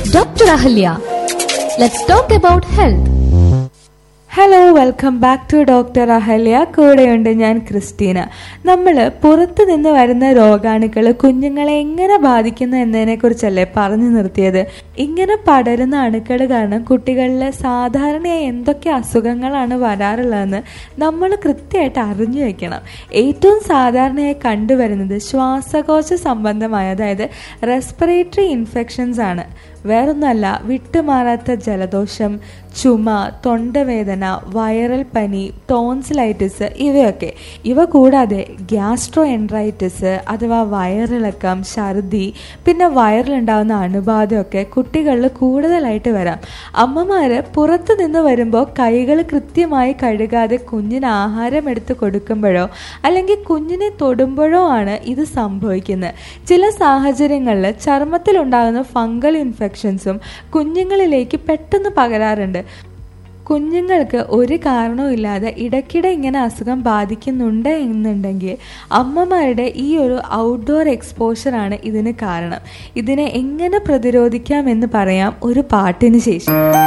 Dr. Ahalya. Let's talk about health. Hello welcome back to doctor Ahalya കൂടെയുണ്ട് ഞാൻ Christina നമ്മൾ പുറത്തു നിന്ന് വരുന്ന രോഗാണുക്കൾ കുഞ്ഞുങ്ങളെ എങ്ങനെ ബാധിക്കുന്നു എന്നതിനെ കുറിച്ചല്ലേ പറഞ്ഞു നിർത്തിയത് ഇങ്ങനെ പടരുന്ന അണുക്കൾ കാരണം കുട്ടികളിൽ സാധാരണയായി എന്തൊക്കെ അസുഖങ്ങളാണ് വരാറുള്ളതെന്ന് നമ്മൾ കൃത്യമായിട്ട് അറിഞ്ഞു വെക്കണം ഏറ്റവും സാധാരണയായി കണ്ടുവരുന്നത് ശ്വാസകോശ സംബന്ധമായ അതായത് റെസ്പിറേറ്ററി ഇൻഫെക്ഷൻസ് ആണ് വേറൊന്നല്ല വിട്ടുമാറാത്ത ജലദോഷം ചുമ തൊണ്ടവേദന വൈറൽ പനി ടോൺസിലൈറ്റിസ് ഇവയൊക്കെ ഇവ കൂടാതെ ഗ്യാസ്ട്രോ എൻട്രൈറ്റിസ് അഥവാ വയറിളക്കം ഛർദി പിന്നെ വയറിലുണ്ടാവുന്ന അണുബാധയൊക്കെ കുട്ടികളിൽ കൂടുതലായിട്ട് വരാം അമ്മമാർ പുറത്തു നിന്ന് വരുമ്പോൾ കൈകൾ കൃത്യമായി കഴുകാതെ കുഞ്ഞിന് ആഹാരം എടുത്ത് കൊടുക്കുമ്പോഴോ അല്ലെങ്കിൽ കുഞ്ഞിനെ തൊടുമ്പോഴോ ആണ് ഇത് സംഭവിക്കുന്നത് ചില സാഹചര്യങ്ങളിൽ ചർമ്മത്തിലുണ്ടാകുന്ന ഫംഗൽ ഇൻഫെക്ഷൻസും കുഞ്ഞുങ്ങളിലേക്ക് പെട്ടെന്ന് പകരാറുണ്ട് കുഞ്ഞുങ്ങൾക്ക് ഒരു കാരണവും ഇല്ലാതെ ഇടയ്ക്കിടെ ഇങ്ങനെ അസുഖം ബാധിക്കുന്നുണ്ട് എന്നുണ്ടെങ്കിൽ അമ്മമാരുടെ ഈ ഒരു ഔട്ട്ഡോർ എക്സ്പോഷറാണ് ഇതിന് കാരണം ഇതിനെ എങ്ങനെ പ്രതിരോധിക്കാം എന്ന് പറയാം ഒരു പാട്ടിന് ശേഷം